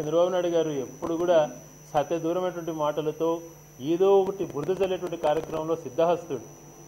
చంద్రబాబు నాయుడు గారు ఎప్పుడు కూడా సత్య దూరమైనటువంటి మాటలతో ఏదో ఒకటి బురద చల్లేటువంటి కార్యక్రమంలో సిద్ధహస్తుడు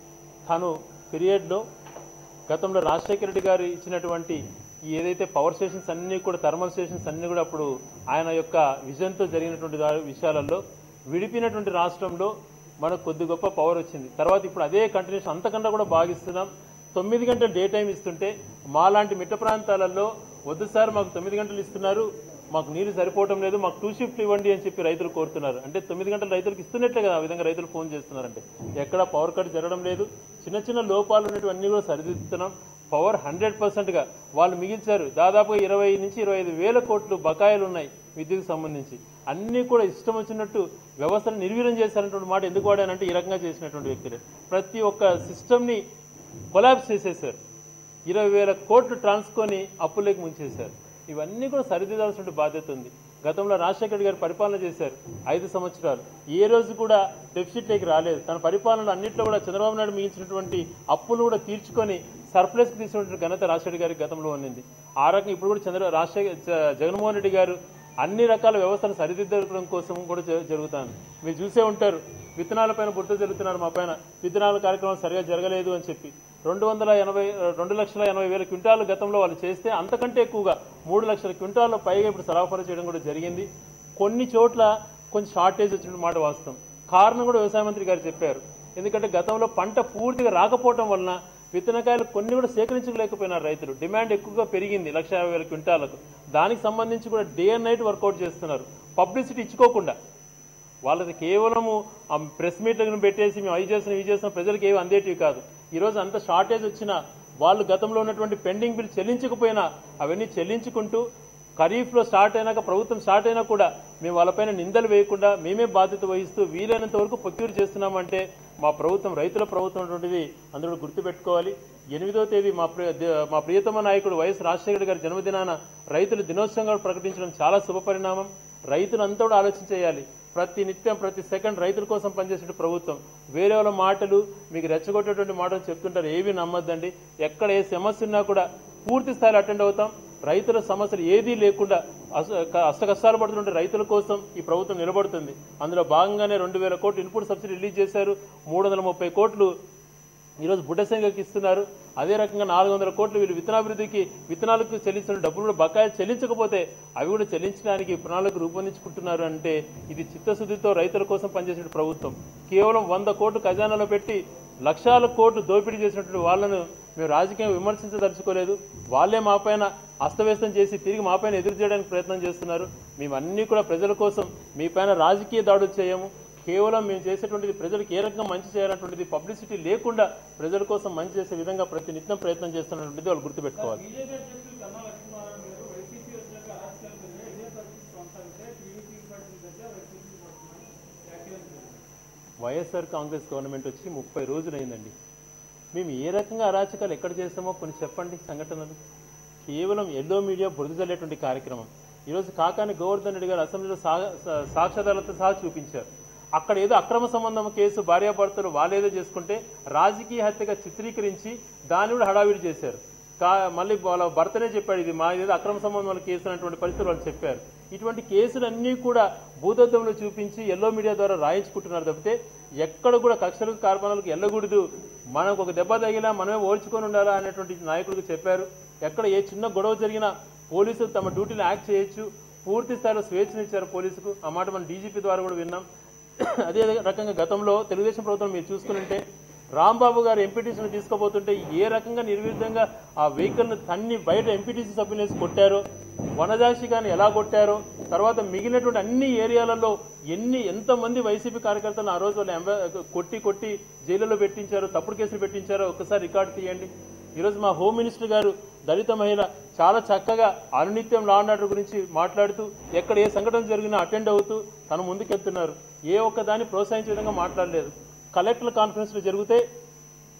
తను పీరియడ్లో గతంలో రాజశేఖర రెడ్డి గారు ఇచ్చినటువంటి ఈ ఏదైతే పవర్ స్టేషన్స్ అన్నీ కూడా థర్మల్ స్టేషన్స్ అన్నీ కూడా అప్పుడు ఆయన యొక్క విజన్తో జరిగినటువంటి దా- విషయాలలో విడిపినటువంటి రాష్ట్రంలో మనకు కొద్ది గొప్ప పవర్ వచ్చింది తర్వాత ఇప్పుడు అదే కంటిన్యూషన్ అంతకన్నా కూడా భాగిస్తున్నాం తొమ్మిది గంటలు డే టైం ఇస్తుంటే మాలాంటి మిట్ట ప్రాంతాలలో వద్దు సార్ మాకు తొమ్మిది గంటలు ఇస్తున్నారు మాకు నీరు సరిపోవటం లేదు మాకు టూ షిఫ్ట్ ఇవ్వండి అని చెప్పి రైతులు కోరుతున్నారు అంటే తొమ్మిది గంటలు రైతులకు ఇస్తున్నట్లే కదా ఆ విధంగా రైతులు ఫోన్ చేస్తున్నారంటే ఎక్కడ పవర్ కట్ జరగడం లేదు చిన్న చిన్న లోపాలు ఉన్నటువంటి కూడా సరిదిద్దుతున్నాం పవర్ హండ్రెడ్ పర్సెంట్గా వాళ్ళు మిగిల్చారు దాదాపుగా ఇరవై నుంచి ఇరవై ఐదు వేల కోట్లు బకాయిలు ఉన్నాయి విద్యుత్కి సంబంధించి అన్నీ కూడా ఇష్టం వచ్చినట్టు వ్యవస్థను నిర్వీర్యం చేశారన్నటువంటి మాట ఎందుకు వాడానంటే ఈ రకంగా చేసినటువంటి వ్యక్తులే ప్రతి ఒక్క సిస్టమ్ని కొలాబ్స్ చేసేసారు ఇరవై వేల కోట్లు ట్రాన్స్కొని అప్పులేకి ముంచేశారు ఇవన్నీ కూడా సరిదిద్దాల్సిన బాధ్యత ఉంది గతంలో రాజశేఖర రెడ్డి గారు పరిపాలన చేశారు ఐదు సంవత్సరాలు ఏ రోజు కూడా డెఫిసిట్లోకి రాలేదు తన పరిపాలనలో అన్నింటిలో కూడా చంద్రబాబు నాయుడు మిగిల్చినటువంటి అప్పులు కూడా తీర్చుకొని సర్ప్లస్కి తీసుకున్నటువంటి ఘనత రాజశేఖర గారి గతంలో ఉన్నింది ఆ రకంగా ఇప్పుడు కూడా చంద్ర రాజశేఖర జ- జగన్మోహన్ రెడ్డి గారు అన్ని రకాల వ్యవస్థను సరిదిద్దడం కోసం కూడా జ- జరుగుతాను మీరు చూసే ఉంటారు విత్తనాలపైన బుట్ట జరుగుతున్నారు మా పైన విత్తనాల కార్యక్రమం సరిగా జరగలేదు అని చెప్పి రెండు వందల ఎనభై రెండు లక్షల ఎనభై వేల క్వింటాలు గతంలో వాళ్ళు చేస్తే అంతకంటే ఎక్కువగా మూడు లక్షల క్వింటాల్లో పైగా ఇప్పుడు సరఫరా చేయడం కూడా జరిగింది కొన్ని చోట్ల కొంచెం షార్టేజ్ వచ్చిన మాట వాస్తవం కారణం కూడా వ్యవసాయ మంత్రి గారు చెప్పారు ఎందుకంటే గతంలో పంట పూర్తిగా రాకపోవడం వలన విత్తనకాయలు కొన్ని కూడా సేకరించలేకపోయినారు రైతులు డిమాండ్ ఎక్కువగా పెరిగింది లక్ష యాభై వేల క్వింటాలకు దానికి సంబంధించి కూడా డే అండ్ నైట్ వర్కౌట్ చేస్తున్నారు పబ్లిసిటీ ఇచ్చుకోకుండా వాళ్ళది కేవలము ఆ ప్రెస్ మీట్లను పెట్టేసి మేము అవి చేస్తున్నాం ఇవి చేస్తున్నాం ప్రజలకు ఏవి అందేటివి కాదు ఈరోజు అంత షార్టేజ్ వచ్చినా వాళ్ళు గతంలో ఉన్నటువంటి పెండింగ్ బిల్ చెల్లించకపోయినా అవన్నీ చెల్లించుకుంటూ ఖరీఫ్లో స్టార్ట్ అయినాక ప్రభుత్వం స్టార్ట్ అయినా కూడా మేము వాళ్ళపైన నిందలు వేయకుండా మేమే బాధ్యత వహిస్తూ వీలైనంత వరకు ప్రొక్యూర్ చేస్తున్నామంటే మా ప్రభుత్వం రైతుల ప్రభుత్వం అటువంటిది అందరూ గుర్తుపెట్టుకోవాలి ఎనిమిదో తేదీ మా ప్రియ ద- మా ప్రియతమ నాయకుడు వైఎస్ రాజశేఖర గారి జన్మదినాన రైతుల దినోత్సవంగా ప్రకటించడం చాలా శుభపరిణామం రైతులంతా కూడా ఆలోచన చేయాలి ప్రతి నిత్యం ప్రతి సెకండ్ రైతుల కోసం పనిచేసే ప్రభుత్వం వేరే వాళ్ళ మాటలు మీకు రెచ్చగొట్టేటువంటి మాటలు చెప్తుంటారు ఏవి నమ్మద్దండి ఎక్కడ ఏ సమస్య ఉన్నా కూడా పూర్తి స్థాయిలో అటెండ్ అవుతాం రైతుల సమస్యలు ఏదీ లేకుండా అస- క- అష్ట కష్టాలు పడుతున్న రైతుల కోసం ఈ ప్రభుత్వం నిలబడుతుంది అందులో భాగంగానే రెండు వేల కోట్లు ఇన్పుట్ సబ్సిడీ రిలీజ్ చేశారు మూడు వందల ముప్పై కోట్లు ఈరోజు బుడ్డసంగకి ఇస్తున్నారు అదే రకంగా నాలుగు వందల కోట్లు వీళ్ళు విత్తనాభివృద్ధికి విత్తనాలకు చెల్లించిన డబ్బులు కూడా బకాయిలు చెల్లించకపోతే అవి కూడా చెల్లించడానికి ప్రణాళిక రూపొందించుకుంటున్నారు అంటే ఇది చిత్తశుద్ధితో రైతుల కోసం పనిచేసే ప్రభుత్వం కేవలం వంద కోట్లు ఖజానాలో పెట్టి లక్షల కోట్లు దోపిడీ చేసినటువంటి వాళ్ళను మేము రాజకీయంగా విమర్శించదలుచుకోలేదు వాళ్ళే మా పైన అస్తవ్యస్తం చేసి తిరిగి మా పైన ఎదురు చేయడానికి ప్రయత్నం చేస్తున్నారు మేము అన్నీ కూడా ప్రజల కోసం మీ పైన రాజకీయ దాడులు చేయము కేవలం మేము చేసేటువంటిది ప్రజలకు ఏ రకంగా మంచి చేయాలన్నటువంటిది పబ్లిసిటీ లేకుండా ప్రజల కోసం మంచి చేసే విధంగా ప్రతి నిత్యం ప్రయత్నం చేస్తున్నటువంటిది వాళ్ళు గుర్తుపెట్టుకోవాలి బీజేపీ అధ్యక్షులు కన్నా లక్ష్మీనారాయణ గారు వైసీపీ వచ్చాక అరాచకాలు పెరిగాయి ఇదే పరిస్థితి కొనసాగితే టీడీపీ పట్టిన దగ్గర వైసీపీ పడుతున్నాయి వ్యాఖ్యలు చేశారు. వైఎస్ఆర్ కాంగ్రెస్ గవర్నమెంట్ వచ్చి ముప్పై రోజులైందండి మేము ఏ రకంగా అరాచకాలు ఎక్కడ చేస్తామో కొన్ని చెప్పండి సంఘటనలు కేవలం ఎల్లో మీడియా బురద చల్లేటువంటి కార్యక్రమం ఈరోజు కాకాని గోవర్ధన్ రెడ్డి గారు అసెంబ్లీలో సా సా- సాక్ష్యాధారాలతో సహా చూపించారు అక్కడ ఏదో అక్రమ సంబంధం కేసు భార్యాభర్తలు వాళ్ళేదో చేసుకుంటే రాజకీయ హత్యగా చిత్రీకరించి దాన్ని కూడా హడావిడి చేశారు కా మళ్ళీ వాళ్ళ భర్తనే చెప్పాడు ఇది మా ఏదో అక్రమ సంబంధం కేసు అనేటువంటి పరిస్థితులు వాళ్ళు చెప్పారు ఇటువంటి కేసులన్నీ కూడా భూతత్వంలో చూపించి ఎల్లో మీడియా ద్వారా రాయించుకుంటున్నారు తప్పితే ఎక్కడ కూడా కక్షలకు కార్పణాలకు వెళ్ళకూడదు మనకు ఒక దెబ్బ తగిలా మనమే ఓల్చుకొని ఉండాలా అనేటువంటి నాయకులకు చెప్పారు ఎక్కడ ఏ చిన్న గొడవ జరిగినా పోలీసులు తమ డ్యూటీని యాక్ట్ చేయొచ్చు పూర్తి స్థాయిలో స్వేచ్ఛనిచ్చారు పోలీసుకు ఆ మాట మనం డీజీపీ ద్వారా కూడా విన్నాం అదే రకంగా గతంలో తెలుగుదేశం ప్రభుత్వం మీరు చూసుకుంటే రాంబాబు గారు ఎంపీటీసీని తీసుకోబోతుంటే ఏ రకంగా నిర్విధంగా ఆ వెహికల్ను తన్ని బయట ఎంపీటీసీ సభ్యులు వేసి కొట్టారో వనజాక్షి గారిని ఎలా కొట్టారో తర్వాత మిగిలినటువంటి అన్ని ఏరియాలలో ఎన్ని ఎంతమంది వైసీపీ కార్యకర్తలను ఆ రోజు వాళ్ళు ఎంబ- కొట్టి కొట్టి జైలులో పెట్టించారో తప్పుడు కేసులు పెట్టించారో ఒకసారి రికార్డు తీయండి ఈరోజు మా హోమ్ మినిస్టర్ గారు దళిత మహిళ చాలా చక్కగా అనునిత్యం లా అండ్ ఆర్డర్ గురించి మాట్లాడుతూ ఎక్కడ ఏ సంఘటన జరిగినా అటెండ్ అవుతూ తను ముందుకెళ్తున్నారు ఏ ఒక్క దాన్ని ప్రోత్సహించే విధంగా మాట్లాడలేదు కలెక్టర్ కాన్ఫరెన్స్లు జరిగితే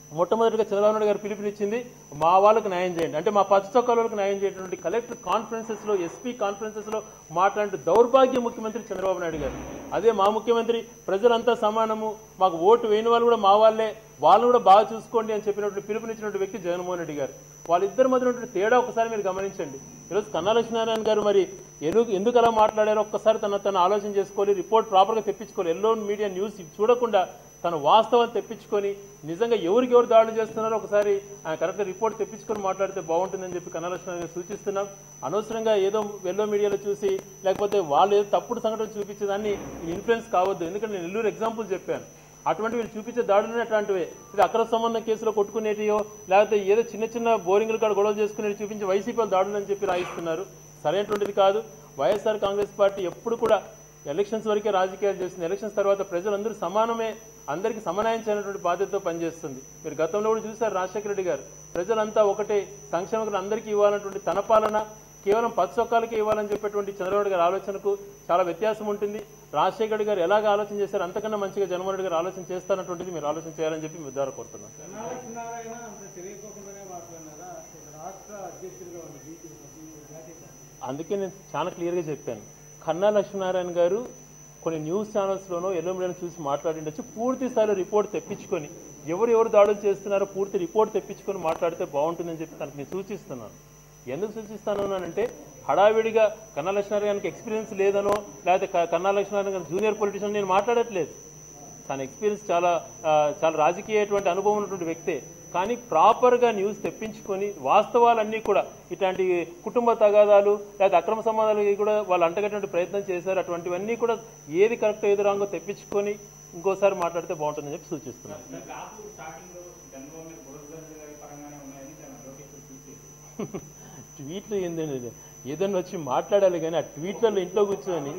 మొట్టమొదటిగా చంద్రబాబు నాయుడు గారు పిలుపునిచ్చింది మా వాళ్ళకు న్యాయం చేయండి అంటే మా పచ్చ చొక్కాల వాళ్ళకి న్యాయం చేయటువంటి కలెక్టర్ కాన్ఫరెన్సెస్ లో ఎస్పీ కాన్ఫరెన్సెస్ లో మాట్లాడే దౌర్భాగ్య ముఖ్యమంత్రి చంద్రబాబు నాయుడు గారు అదే మా ముఖ్యమంత్రి ప్రజలంతా సమానము మాకు ఓటు వేయని వాళ్ళు కూడా మా వాళ్ళే వాళ్ళని కూడా బాగా చూసుకోండి అని చెప్పినటువంటి పిలుపునిచ్చినటువంటి వ్యక్తి జగన్మోహన్ రెడ్డి గారు వాళ్ళిద్దరి మధ్య ఉన్నటువంటి తేడా ఒకసారి మీరు గమనించండి ఈరోజు కన్నా లక్ష్మీనారాయణ గారు మరి ఎందుకు ఎందుకు అలా మాట్లాడారో ఒక్కసారి తన తను ఆలోచన చేసుకోవాలి రిపోర్ట్ ప్రాపర్గా తెప్పించుకోవాలి ఎల్లో మీడియా న్యూస్ చూడకుండా తను వాస్తవం తెప్పించుకొని నిజంగా ఎవరికి ఎవరు దాడులు చేస్తున్నారో ఒకసారి ఆయన కరెక్ట్ రిపోర్ట్ తెప్పించుకొని మాట్లాడితే బాగుంటుందని చెప్పి కన్నలక్ష్మణ గారు సూచిస్తున్నాం అనవసరంగా ఏదో ఎల్లో మీడియాలో చూసి లేకపోతే వాళ్ళు ఏదో తప్పుడు సంఘటన చూపించేదాన్ని ఇన్ఫ్లుయెన్స్ కావద్దు ఎందుకంటే నేను నెల్లూరు ఎగ్జాంపుల్ చెప్పాను అటువంటి వీళ్ళు చూపించే దాడులు అట్లాంటివే ఇది అక్రమ సంబంధం కేసులో కొట్టుకునేటియో లేకపోతే ఏదో చిన్న చిన్న బోరింగ్లు కాడ గొడవలు చేసుకునేవి చూపించి వైసీపీ వాళ్ళు దాడులు అని చెప్పి రాయిస్తున్నారు సరైనటువంటిది కాదు వైఎస్ఆర్ కాంగ్రెస్ పార్టీ ఎప్పుడు కూడా ఎలక్షన్స్ వరకే రాజకీయాలు చేస్తుంది ఎలక్షన్స్ తర్వాత ప్రజలందరూ సమానమే అందరికీ సమన్వయించినటువంటి బాధ్యతతో పనిచేస్తుంది మీరు గతంలో కూడా చూశారు రాజశేఖర రెడ్డి గారు ప్రజలంతా ఒకటే సంక్షేమ అందరికీ ఇవ్వాలన్నటువంటి తన పాలన కేవలం పది చొక్కాలకే ఇవ్వాలని చెప్పేటువంటి చంద్రబాబు గారి ఆలోచనకు చాలా వ్యత్యాసం ఉంటుంది రాజశేఖర రెడ్డి గారు ఎలాగ ఆలోచన చేశారు అంతకన్నా మంచిగా జగన్మోహన్ రెడ్డి గారు ఆలోచన చేస్తారన్నటువంటిది మీరు ఆలోచన చేయాలని చెప్పి మీ ద్వారా కోరుతున్నాను కన్నా లక్ష్మీనారాయణ అంత తెలియకోకుండానే మాట్లాడినారా రాష్ట్ర అధ్యక్షుడిగా ఉంది బీజేపీ జాతీయ పార్టీ. అందుకే నేను చాలా క్లియర్గా చెప్పాను కన్నా లక్ష్మీనారాయణ గారు కొన్ని న్యూస్ ఛానల్స్లోనో ఎల్లో మీడియాలో చూసి మాట్లాడిండొచ్చు పూర్తి స్థాయిలో రిపోర్ట్ తెప్పించుకొని ఎవరు ఎవరు దాడులు చేస్తున్నారో పూర్తి రిపోర్ట్ తెప్పించుకొని మాట్లాడితే బాగుంటుందని చెప్పి తనకు నేను సూచిస్తున్నాను ఎందుకు సూచిస్తాను అంటే హడావిడిగా కన్నా లక్ష్మీనారాయణ గారికి ఎక్స్పీరియన్స్ లేదనో లేకపోతే క- కన్నా లక్ష్మీనారాయణ గారు జూనియర్ పొలిటీషియన్ నేను మాట్లాడట్లేదు తన ఎక్స్పీరియన్స్ చాలా ఆ, చాలా రాజకీయటువంటి అనుభవం ఉన్నటువంటి వ్యక్తే కానీ ప్రాపర్గా న్యూస్ తెప్పించుకొని వాస్తవాలన్నీ కూడా ఇట్లాంటి కుటుంబ తగాదాలు లేదా అక్రమ సంబంధాలు కూడా వాళ్ళు అంటగట్టినటువంటి ప్రయత్నం చేశారు అటువంటివన్నీ కూడా ఏది కరెక్ట్ ఏది రాంగో తెప్పించుకొని ఇంకోసారి మాట్లాడితే బాగుంటుందని చెప్పి సూచిస్తున్నాను కాపు స్టార్టింగ్ లో చంద్రబాబు మీద బురద గారి పరంగానే ఉన్నాయని తన లోకేష్ ట్వీట్ చేశారు ట్వీట్లు ఏంటండి ఇది? ఏదైనా వచ్చి మాట్లాడాలి కానీ ఆ ట్వీట్లలో ఇంట్లో కూర్చొని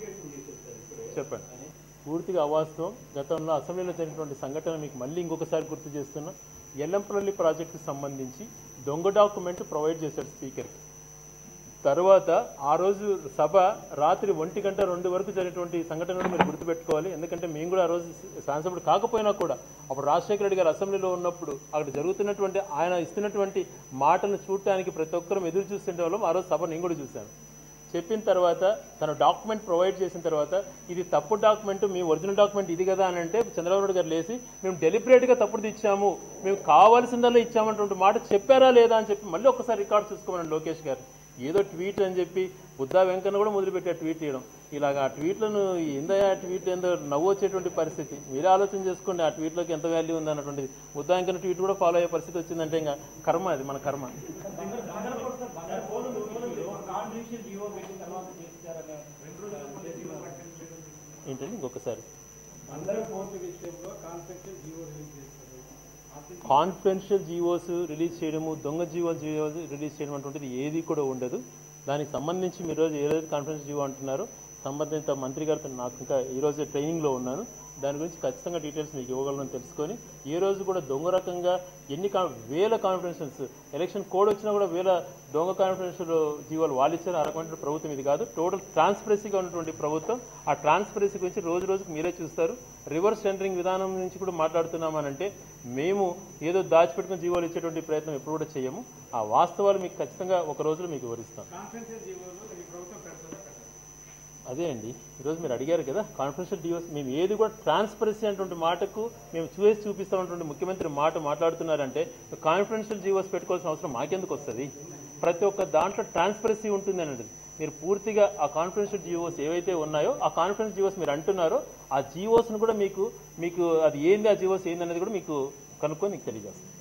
చెప్పండి పూర్తిగా అవాస్తవం గతంలో అసెంబ్లీలో జరిగినటువంటి సంఘటన మీకు మళ్ళీ ఇంకొకసారి గుర్తు చేస్తున్నా ఎల్లంపల్లి ప్రాజెక్టుకి సంబంధించి దొంగ డాక్యుమెంట్ ప్రొవైడ్ చేశాడు స్పీకర్కి తర్వాత ఆ రోజు సభ రాత్రి ఒంటి గంట రెండు వరకు జరిగినటువంటి సంఘటనలు మీరు గుర్తుపెట్టుకోవాలి ఎందుకంటే మేము కూడా ఆ రోజు శాసనసభ్యుడు కాకపోయినా కూడా అప్పుడు రాజశేఖర రెడ్డి గారు అసెంబ్లీలో ఉన్నప్పుడు అక్కడ జరుగుతున్నటువంటి ఆయన ఇస్తున్నటువంటి మాటలను చూడటానికి ప్రతి ఒక్కరం ఎదురు చూస్తుండే వాళ్ళం ఆ రోజు సభ నేను కూడా చూశాను చెప్పిన తర్వాత తన డాక్యుమెంట్ ప్రొవైడ్ చేసిన తర్వాత ఇది తప్పు డాక్యుమెంట్ మీ ఒరిజినల్ డాక్యుమెంట్ ఇది కదా అని అంటే చంద్రబాబు నాయుడు గారు లేచి మేము డెలిబరేట్గా తప్పుడుది ఇచ్చాము మేము కావాల్సిందల్లా ఇచ్చామన్నటువంటి మాట చెప్పారా లేదా అని చెప్పి మళ్ళీ ఒకసారి రికార్డ్ చూసుకోమని లోకేష్ గారు ఏదో ట్వీట్ అని చెప్పి బుద్ధా వెంకన్న కూడా మొదలుపెట్టి ఆ ట్వీట్ చేయడం ఇలాగ ఆ ట్వీట్లను ఏందో ఆ ట్వీట్ ఏందో నవ్వు వచ్చేటువంటి పరిస్థితి మీరే ఆలోచన చేసుకోండి ఆ ట్వీట్లోకి ఎంత వాల్యూ ఉంది అన్నటువంటిది బుద్ధా వెంకన్న ట్వీట్ కూడా ఫాలో అయ్యే పరిస్థితి వచ్చిందంటే ఇంకా కర్మ అది మన కర్మ ఏంటండి ఇంకొకసారి అందరూ కోర్టు విషయంలో కాన్ఫెక్షన్ జీవో రిలీజ్ చేస్తారు కాన్ఫిడెన్షియల్ జీవోస్ రిలీజ్ చేయడము దొంగ జీవోస్ జీవోస్ రిలీజ్ చేయడం అటువంటిది ఏది కూడా ఉండదు దానికి సంబంధించి మీరు రోజు ఏ రోజు కాన్ఫిడెన్స్ జీవో అంటున్నారో సంబంధిత మంత్రి గారితో నాకు ఇంకా ఈ రోజే ట్రైనింగ్లో ఉన్నాను దాని గురించి ఖచ్చితంగా డీటెయిల్స్ మీకు ఇవ్వగలను తెలుసుకొని ఏ రోజు కూడా దొంగ రకంగా ఎన్ని కా వేల కాన్ఫిడెన్షియల్స్ ఎలక్షన్ కోడ్ వచ్చినా కూడా వేల దొంగ కాన్ఫిడెన్షియల్ జీవోలు వాళ్ళు ఇచ్చారు ఆ రకమైన ప్రభుత్వం ఇది కాదు టోటల్ ట్రాన్స్పరెన్సీగా ఉన్నటువంటి ప్రభుత్వం ఆ ట్రాన్స్పరెన్సీ గురించి రోజు రోజుకు మీరే చూస్తారు రివర్స్ టెండరింగ్ విధానం నుంచి కూడా మాట్లాడుతున్నామనంటే మేము ఏదో దాచిపెట్టుకుని జీవోలు ఇచ్చేటువంటి ప్రయత్నం ఎప్పుడు కూడా చేయము ఆ వాస్తవాలు మీకు ఖచ్చితంగా ఒక రోజులో మీకు వివరిస్తాం కాన్ఫెన్షన్ జీవోలో ఈ ప్రభుత్వం పెడుతుందా పెట్టదా? అదే అండి ఈరోజు మీరు అడిగారు కదా కాన్ఫిడెన్షియల్ డివోర్స్ మేము ఏది కూడా ట్రాన్స్పరెన్సీ అనేటువంటి మాటకు మేము చూసి చూపిస్తామన్నటువంటి ముఖ్యమంత్రి మాట మాట్లాడుతున్నారంటే కాన్ఫిడెన్షియల్ జీవోస్ పెట్టుకోవాల్సిన అవసరం మాకెందుకు వస్తుంది ప్రతి ఒక్క దాంట్లో ట్రాన్స్పరెన్సీ ఉంటుంది అనేది మీరు పూర్తిగా ఆ కాన్ఫిడెన్షియల్ జీవోస్ ఏవైతే ఉన్నాయో ఆ కాన్ఫిడెన్స్ జీవోస్ మీరు అంటున్నారో ఆ జీవోస్ను కూడా మీకు మీకు అది ఏంది ఆ జీవోస్ ఏంది అనేది కూడా మీకు కనుక్కొని మీకు తెలియజేస్తాం